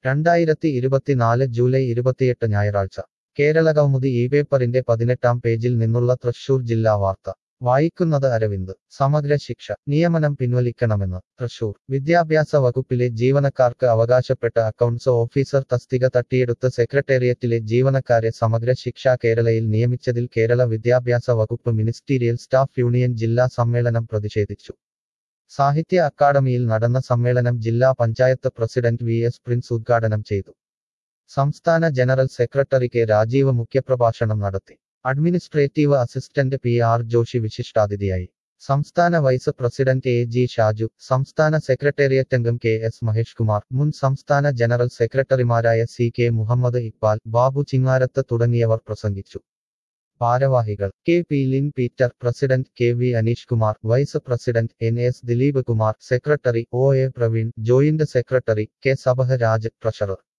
രണ്ടായിരത്തി ഇരുപത്തിനാല് ജൂലൈ ഇരുപത്തിയെട്ട് ഞായറാഴ്ച കേരള കൗമുദി ഈ പേപ്പറിന്റെ പതിനെട്ടാം പേജിൽ നിന്നുള്ള തൃശൂർ ജില്ലാ വാർത്ത വായിക്കുന്നത് അരവിന്ദ് സമഗ്ര ശിക്ഷ നിയമനം പിൻവലിക്കണമെന്ന് തൃശൂർ വിദ്യാഭ്യാസ വകുപ്പിലെ ജീവനക്കാർക്ക് അവകാശപ്പെട്ട അക്കൗണ്ട്സ് ഓഫീസർ തസ്തിക തട്ടിയെടുത്ത് സെക്രട്ടേറിയറ്റിലെ ജീവനക്കാരെ സമഗ്ര ശിക്ഷ കേരളയിൽ നിയമിച്ചതിൽ കേരള വിദ്യാഭ്യാസ വകുപ്പ് മിനിസ്റ്റീരിയൽ സ്റ്റാഫ് യൂണിയൻ ജില്ലാ സമ്മേളനം പ്രതിഷേധിച്ചു സാഹിത്യ അക്കാദമിയിൽ നടന്ന സമ്മേളനം ജില്ലാ panchayat president V S Prince ഉദ്ഘാടനം ചെയ്തു സംസ്ഥാന ജനറൽ സെക്രട്ടറി കെ രാജീവ് മുഖ്യപ്രഭാഷണം നടത്തി administrative assistant P R Joshy വിശിഷ്ടാതിഥിയായി സംസ്ഥാന vice president A G Shaju സംസ്ഥാന സെക്രട്ടേറിയറ്റ് അംഗം കെ എസ് മഹേഷ് കുമാർ മുൻ സംസ്ഥാന ജനറൽ സെക്രട്ടറിമാരായ സി കെ മുഹമ്മദ് ഇക്ബാൽ ബാബു ചിങ്ങാരത്ത് തുടങ്ങിയവർ പ്രസംഗിച്ചു ഭാരവാഹികൾ K P Lin Peter president K V Aneesh Kumar vice president N S Dileep Kumar secretary O A Praveen joint secretary K Sabaha Raj treasurer